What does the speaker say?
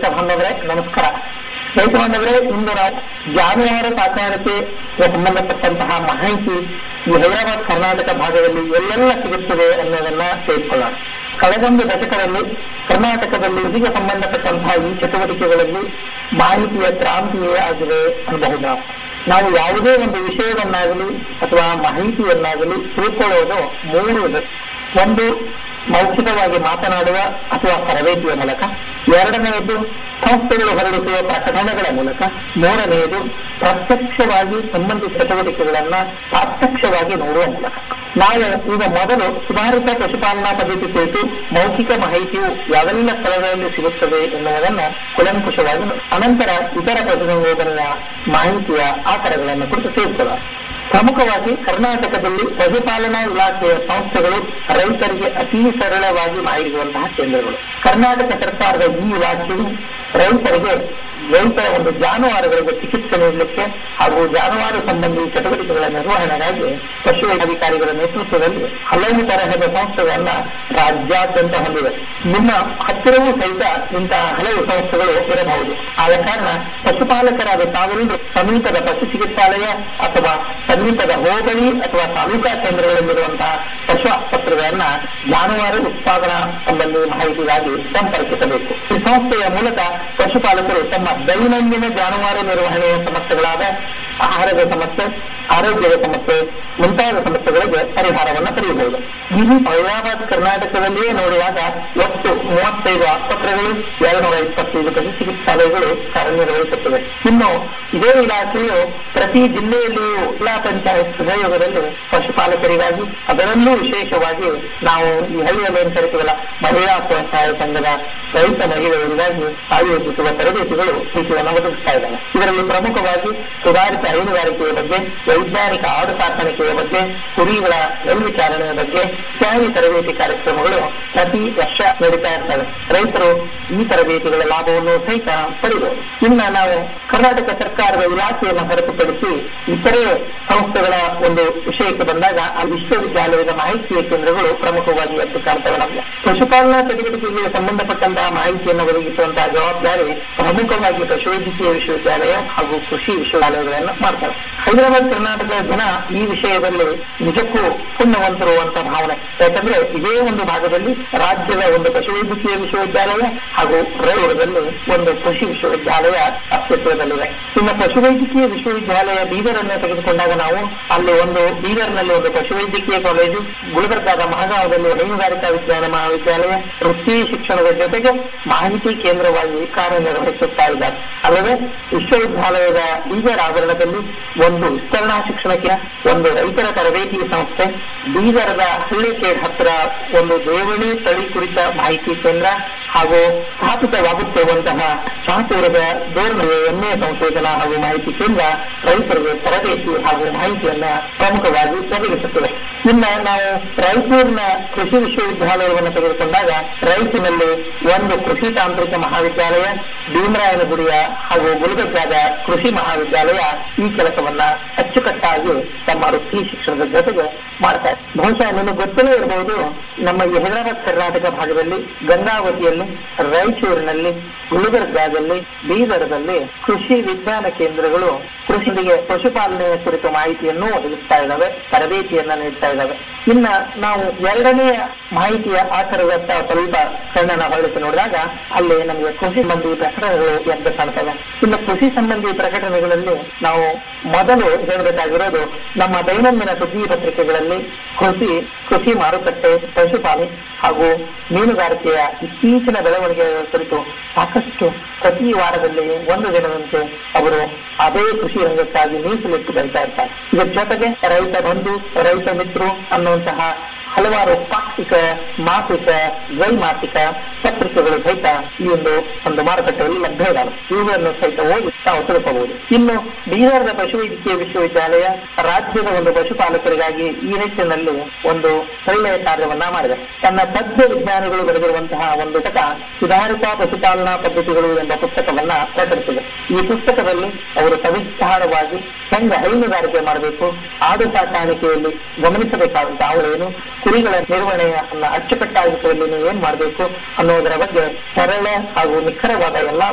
ರೈತ ಬಾಂಧವರೇ ನಮಸ್ಕಾರ ರೈತ ಬಾಂಧವರೇ ಇಂದು ನಾವು ಜಾನುವಾರು ಸಾಕಾಣಿಕೆ ಸಂಬಂಧಪಟ್ಟಂತಹ ಮಾಹಿತಿ ಈ ಹೈದರಾಬಾದ್ ಕರ್ನಾಟಕ ಭಾಗದಲ್ಲಿ ಎಲ್ಲೆಲ್ಲ ಸಿಗುತ್ತದೆ ಅನ್ನೋದನ್ನ ತಿಳಿದುಕೊಳ್ಳೋಣ ಕಳೆದೊಂದು ದಶಕದಲ್ಲಿ ಕರ್ನಾಟಕದಲ್ಲಿ ಇದಕ್ಕೆ ಸಂಬಂಧಪಟ್ಟಂತಹ ಈ ಚಟುವಟಿಕೆಗಳಲ್ಲಿ ಮಾಹಿತಿಯ ಕ್ರಾಂತಿಯೇ ಆಗಿದೆ ಅನ್ನಬಹುದು ನಾವು ನಾವು ಯಾವುದೇ ಒಂದು ವಿಷಯವನ್ನಾಗಲಿ ಅಥವಾ ಮಾಹಿತಿಯನ್ನಾಗಲಿ ತಿಳ್ಕೊಳ್ಳೋದು ಮೂರು ಇದೆ ಒಂದು ಮೌಖಿಕವಾಗಿ ಮಾತನಾಡುವ ಅಥವಾ ತರಬೇತಿಯ ಮೂಲಕ ಎರಡನೆಯದು ಸಂಸ್ಥೆಗಳು ಹೊರಡಿಸುವ ಪ್ರಕಟಣೆಗಳ ಮೂಲಕ ಮೂರನೆಯದು ಪ್ರತ್ಯಕ್ಷವಾಗಿ ಸಂಬಂಧಿತ ಚಟುವಟಿಕೆಗಳನ್ನ ಪ್ರತ್ಯಕ್ಷವಾಗಿ ನೋಡುವ ಮೂಲಕ ನಾವು ಈಗ ಮೊದಲು ಸುಧಾರಿತ ಪಶುಪಾಲನಾ ಪದ್ಧತಿ ಕುರಿತು ಮೌಖಿಕ ಮಾಹಿತಿಯು ಯಾವೆಲ್ಲ ಸ್ಥಳಗಳಲ್ಲಿ ಸಿಗುತ್ತದೆ ಎನ್ನುವುದನ್ನ ಕುಲಂಕುಷವಾಗಿ ಅನಂತರ ಇತರ ಪಶುಸಂಗೋಪನೆಯ ಮಾಹಿತಿಯ ಆಕರಗಳನ್ನು ಕುರಿತು ತಿಳಿದುಕೊಳ್ಳೋಣ ಪ್ರಮುಖವಾಗಿ ಕರ್ನಾಟಕದಲ್ಲಿ ಪಶುಪಾಲನಾ ಇಲಾಖೆಯ ಸಂಸ್ಥೆಗಳು ರೈತರಿಗೆ ಅತಿ ಸರಳವಾಗಿ ಮಾಹಿರುವಂತಹ ಕೇಂದ್ರಗಳು ಕರ್ನಾಟಕ ಸರ್ಕಾರದ ಈ ಇಲಾಖೆಯು ರೈತರಿಗೆ ರೈತರ ಒಂದು ಜಾನುವಾರುಗಳಿಗೆ ಚಿಕಿತ್ಸೆ ನೀಡಲಿಕ್ಕೆ ಹಾಗೂ ಜಾನುವಾರು ಸಂಬಂಧಿ ಚಟುವಟಿಕೆಗಳ ನಿರ್ವಹಣೆಗಾಗಿ ಪಶು ಅಧಿಕಾರಿಗಳ ನೇತೃತ್ವದಲ್ಲಿ ಹಲವು ತರಹದ ಸಂಸ್ಥೆಗಳನ್ನ ರಾಜ್ಯಾದ್ಯಂತ ಹೊಂದಿವೆ ನಿಮ್ಮ ಹತ್ತಿರವೂ ಸಹಿತ ಇಂತಹ ಹಲವು ಸಂಸ್ಥೆಗಳು ಇರಬಹುದು ಆದ ಕಾರಣ ಪಶುಪಾಲಕರಾದ ತಾವೆಲ್ಲರೂ ಸಮೀಪದ ಪಶು ಚಿಕಿತ್ಸಾಲಯ ಅಥವಾ ಸಮೀಪದ ಹೋಬಳಿ ಅಥವಾ ತಾಲೂಕಾ ಕೇಂದ್ರಗಳಲ್ಲಿರುವಂತಹ ಪಶು ಆಸ್ಪತ್ರೆಗಳನ್ನ ಜಾನುವಾರು ಉತ್ಪಾದನಾ ಸಂಬಂಧಿ ಮಾಹಿತಿಗಾಗಿ ಸಂಪರ್ಕಿಸಬೇಕು ಈ ಸಂಸ್ಥೆಯ ಮೂಲಕ ಪಶುಪಾಲಕರು ತಮ್ಮ ದೈನಂದಿನ ಜಾನುವಾರು ನಿರ್ವಹಣೆಯ ಸಮಸ್ಯೆಗಳಾದ ಆಹಾರದ ಸಮಸ್ಯೆ ಆರೋಗ್ಯದ ಸಮಸ್ಯೆ ಮುಂತಾದ ಸಮಸ್ಯೆಗಳಿಗೆ ಪರಿಹಾರವನ್ನು ಪಡೆಯಬಹುದು ಇಡೀ ಹೈದರಾಬಾದ್ ಕರ್ನಾಟಕದಲ್ಲಿಯೇ ನೋಡುವಾಗ ಒಟ್ಟು ಮೂವತ್ತೈದು ಆಸ್ಪತ್ರೆಗಳು ಎರಡ್ನೂರ ಇಪ್ಪತ್ತೈದು ಪಶು ಚಿಕಿತ್ಸಾಲಯಗಳು ಕಾರ್ಯನಿರ್ವಹಿಸುತ್ತವೆ ಇನ್ನು ಇದೇ ಇಲಾಖೆಯು ಪ್ರತಿ ಜಿಲ್ಲೆಯಲ್ಲಿಯೂ ಜಿಲ್ಲಾ ಪಂಚಾಯತ್ ಸಹಯೋಗದಲ್ಲಿ ಪಶುಪಾಲಕರಿಗಾಗಿ ಅದರಲ್ಲೂ ವಿಶೇಷವಾಗಿ ನಾವು ಈ ಹಳ್ಳಿಯಲ್ಲಿ ಏನ್ ಕರಿತೀವಲ್ಲ ಮಹಿಳಾ ಸ್ವಸಹಾಯ ಸಂಘದ ರೈತ ಮಹಿಳೆಯರಿಗಾಗಿ ಆಯೋಜಿಸುವ ತರಬೇತಿಗಳು ಶಿಕ್ಷಣ ಒದಗಿಸ್ತಾ ಇದ್ದಾವೆ ಇದರಲ್ಲಿ ಪ್ರಮುಖವಾಗಿ ಸುಧಾರಿತ ಹೈನುಗಾರಿಕೆಯ ಬಗ್ಗೆ ವೈಜ್ಞಾನಿಕ ಆಡು ಸಾಕಾಣಿಕೆಯ ಬಗ್ಗೆ ಕುರಿಗಳ ಮೇಲ್ವಿಚಾರಣೆಯ ಬಗ್ಗೆ ಇತ್ಯಾದಿ ತರಬೇತಿ ಕಾರ್ಯಕ್ರಮಗಳು ಪ್ರತಿ ವರ್ಷ ನಡೀತಾ ಇರ್ತವೆ ರೈತರು ಈ ತರಬೇತಿಗಳ ಲಾಭವನ್ನು ಸಹಿತ ಪಡೆಯಬಹುದು ಇನ್ನ ನಾವು ಕರ್ನಾಟಕ ಸರ್ಕಾರದ ಇಲಾಖೆಯನ್ನು ಹೊರತುಪಡಿಸಿ ಇತರೆ ಸಂಸ್ಥೆಗಳ ಒಂದು ವಿಷಯಕ್ಕೆ ಬಂದಾಗ ಆ ವಿಶ್ವವಿದ್ಯಾಲಯದ ಮಾಹಿತಿಯ ಕೇಂದ್ರಗಳು ಪ್ರಮುಖವಾಗಿ ಎದ್ದು ಕಾಣ್ತವೆ ನಮಗೆ ಪಶುಪಾಲನಾ ಚಟುವಟಿಕೆಗಳಿಗೆ ಸಂಬಂಧಪಟ್ಟಂತಹ ಮಾಹಿತಿಯನ್ನು ಒದಗಿಸುವಂತಹ ಜವಾಬ್ದಾರಿ ಪ್ರಮುಖವಾಗಿ ಪಶುವೈದ್ಯಕೀಯ ವಿಶ್ವವಿದ್ಯಾಲಯ ಹಾಗೂ ಕೃಷಿ ವಿಶ್ವವಿದ್ಯಾಲಯಗಳನ್ನು ಮಾಡ್ತಾರೆ ಹೈದರಾಬಾದ್ ಕರ್ನಾಟಕದ ಜನ ಈ ವಿಷಯದಲ್ಲಿ ನಿಜಕ್ಕೂ ಪುಣ್ಯವಂತರು ಅಂತ ಭಾವನೆ ಯಾಕಂದ್ರೆ ಇದೇ ಒಂದು ಭಾಗದಲ್ಲಿ ರಾಜ್ಯದ ಒಂದು ಪಶುವೈದ್ಯಕೀಯ ವಿಶ್ವವಿದ್ಯಾಲಯ ಹಾಗೂ ರೈವರದಲ್ಲಿ ಒಂದು ಕೃಷಿ ವಿಶ್ವವಿದ್ಯಾಲಯ ಅಸ್ತಿತ್ವದಲ್ಲಿದೆ ಇನ್ನು ಪಶುವೈದ್ಯಕೀಯ ವಿಶ್ವವಿದ್ಯಾಲಯ ಬೀದರನ್ನ ತೆಗೆದುಕೊಂಡಾಗ ನಾವು ಅಲ್ಲಿ ಒಂದು ಬೀದರ್ನಲ್ಲಿ ಒಂದು ಪಶುವೈದ್ಯಕೀಯ ಕಾಲೇಜು ಗುಲ್ಬರ್ಗಾದ ಮಹಗಾಂವದಲ್ಲಿ ಹೈನುಗಾರಿಕಾ ವಿಜ್ಞಾನ ಮಹಾವಿದ್ಯಾಲಯ ವೃತ್ತಿ ಶಿಕ್ಷಣದ ಜೊತೆಗೆ ಮಾಹಿತಿ ಕೇಂದ್ರವಾಗಿ ಕಾರ್ಯನಿರ್ವಹಿಸುತ್ತಾ ಇದ್ದಾರೆ ಅಲ್ಲದೆ ವಿಶ್ವವಿದ್ಯಾಲಯದ ಬೀದರ್ ಆವರಣದಲ್ಲಿ ಒಂದು ವಿಸ್ತರಣಾ ಶಿಕ್ಷಣಕ್ಕೆ ಒಂದು ರೈತರ ತರಬೇತಿ ಸಂಸ್ಥೆ ಬೀದರದ ಹಳ್ಳಿಕೇಡ್ ಹತ್ತಿರ ಒಂದು ದೇವಳಿ ತಳಿ ಕುರಿತ ಮಾಹಿತಿ ಕೇಂದ್ರ ಹಾಗೂ ಸ್ಥಾಪಿತವಾಗುತ್ತಿರುವಂತಹ ಶಾಪುರದ ದೋರ್ನಯ ಎಮ್ಮೆ ಸಂಶೋಧನಾ ಹಾಗೂ ಮಾಹಿತಿ ಕೇಂದ್ರ ರೈತರಿಗೆ ತರಬೇತಿ ಹಾಗೂ ಮಾಹಿತಿಯನ್ನ ಪ್ರಮುಖವಾಗಿ ಒದಗಿಸುತ್ತದೆ ಇನ್ನ ನಾವು ರಾಯಚೂರಿನ ಕೃಷಿ ವಿಶ್ವವಿದ್ಯಾಲಯವನ್ನು ತೆಗೆದುಕೊಂಡಾಗ ರಾಯಚೂರಿನಲ್ಲಿ ಒಂದು ಕೃಷಿ ತಾಂತ್ರಿಕ ಮಹಾವಿದ್ಯಾಲಯ ಭೀಮರಾಯನಗುಡಿಯ ಹಾಗೂ ಗುಲ್ಬರ್ಗಾದ ಕೃಷಿ ಮಹಾವಿದ್ಯಾಲಯ ಈ ಕೆಲಸವನ್ನ ಅಚ್ಚುಕಟ್ಟಾಗಿ ತಮ್ಮ ವೃತ್ತಿ ಶಿಕ್ಷಣದ ಜೊತೆಗೆ ಮಾಡ್ತಾರೆ ಬಹುಶಃ ನಿಮಗೆ ಗೊತ್ತಲೇ ಇರಬಹುದು ನಮ್ಮ ಈ ಹೈದರಾಬಾದ್ ಕರ್ನಾಟಕ ಭಾಗದಲ್ಲಿ ಗಂಗಾವತಿಯಲ್ಲಿ ರಾಯಚೂರಿನಲ್ಲಿ ಗುಲ್ಬರ್ಗಾದಲ್ಲಿ ಬೀದರದಲ್ಲಿ ಕೃಷಿ ವಿಜ್ಞಾನ ಕೇಂದ್ರಗಳು ಕೃಷಿಗೆ ಪಶುಪಾಲನೆಯ ಕುರಿತು ಮಾಹಿತಿಯನ್ನು ಒದಗಿಸ್ತಾ ಇದ್ದಾವೆ ತರಬೇತಿಯನ್ನ ನೀಡ್ತಾ ಇದ್ದಾವೆ ಇನ್ನ ನಾವು ಎರಡನೆಯ ಮಾಹಿತಿಯ ಆಕಾರದತ್ತ ಸ್ವಲ್ಪ ಕಣ್ಣನ್ನ ಹೊರಡಿಸಿ ನೋಡಿದಾಗ ಅಲ್ಲಿ ನಮಗೆ ಕೃಷಿ ಸಂಬಂಧಿ ಪ್ರಕಟಣೆಗಳು ಎದ್ದು ಕಾಣ್ತವೆ ಇನ್ನು ಕೃಷಿ ಸಂಬಂಧಿ ಪ್ರಕಟಣೆಗಳಲ್ಲಿ ನಾವು ಮೊದಲು ಹೇಳಬೇಕಾಗಿರೋದು ನಮ್ಮ ದೈನಂದಿನ ಸುದ್ದಿ ಪತ್ರಿಕೆಗಳಲ್ಲಿ ಕೃಷಿ ಕೃಷಿ ಮಾರುಕಟ್ಟೆ ಪಶುಪಾಲನೆ ಹಾಗೂ ಮೀನುಗಾರಿಕೆಯ ಇತ್ತೀಚಿನ ಬೆಳವಣಿಗೆಗಳ ಕುರಿತು ಸಾಕಷ್ಟು ಪ್ರತಿ ವಾರದಲ್ಲಿ ಒಂದು ದಿನದಂತೆ ಅವರು ಅದೇ ಕೃಷಿ ರಂಗಕ್ಕಾಗಿ ಮೀಸಲಿಟ್ಟು ಬರಿತಾ ಇರ್ತಾರೆ ಇದರ ಜೊತೆಗೆ ರೈತ ಬಂಧು ರೈತ ಮಿತ್ರರು ಅನ್ನುವಂತಹ ಹಲವಾರು ಪಾಕ್ಷಿಕ ಮಾಸಿಕ ದ್ವೈಮಾಸಿಕ ಪತ್ರಿಕೆಗಳು ಸಹಿತ ಈ ಒಂದು ಒಂದು ಮಾರುಕಟ್ಟೆಯಲ್ಲಿ ಲಭ್ಯ ಇದಾವೆ ಇವುಗಳನ್ನು ಸಹಿತ ಓದಿ ತಾವು ತಿಳ್ಕೋಬಹುದು ಇನ್ನು ಬೀದರ್ದ ಪಶುವೈದ್ಯಕೀಯ ವಿಶ್ವವಿದ್ಯಾಲಯ ರಾಜ್ಯದ ಒಂದು ಪಶುಪಾಲಕರಿಗಾಗಿ ಈ ನಿಟ್ಟಿನಲ್ಲಿ ಒಂದು ಒಳ್ಳೆಯ ಕಾರ್ಯವನ್ನ ಮಾಡಿದೆ ತನ್ನ ತಜ್ಞ ವಿಜ್ಞಾನಿಗಳು ಬರೆದಿರುವಂತಹ ಒಂದು ಪುಸ್ತಕ ಸುಧಾರಿತ ಪಶುಪಾಲನಾ ಪದ್ಧತಿಗಳು ಎಂಬ ಪುಸ್ತಕವನ್ನ ಪ್ರಕಟಿಸಿದೆ ಈ ಪುಸ್ತಕದಲ್ಲಿ ಅವರು ಸವಿಸ್ತಾರವಾಗಿ ಹೆಂಗ ಹೈನುಗಾರಿಕೆ ಮಾಡಬೇಕು ಆಡು ಸಾಕಾಣಿಕೆಯಲ್ಲಿ ಗಮನಿಸಬೇಕಾದಂತಹ ಅವಳೇನು ಕುರಿಗಳ ನಿರ್ವಹಣೆಯನ್ನ ಅಚ್ಚುಕಟ್ಟಾಗಿಸುವಲ್ಲಿ ನೀವು ಏನ್ ಮಾಡಬೇಕು ಅನ್ನೋದರ ಬಗ್ಗೆ ಸರಳ ಹಾಗೂ ನಿಖರವಾದ ಎಲ್ಲಾ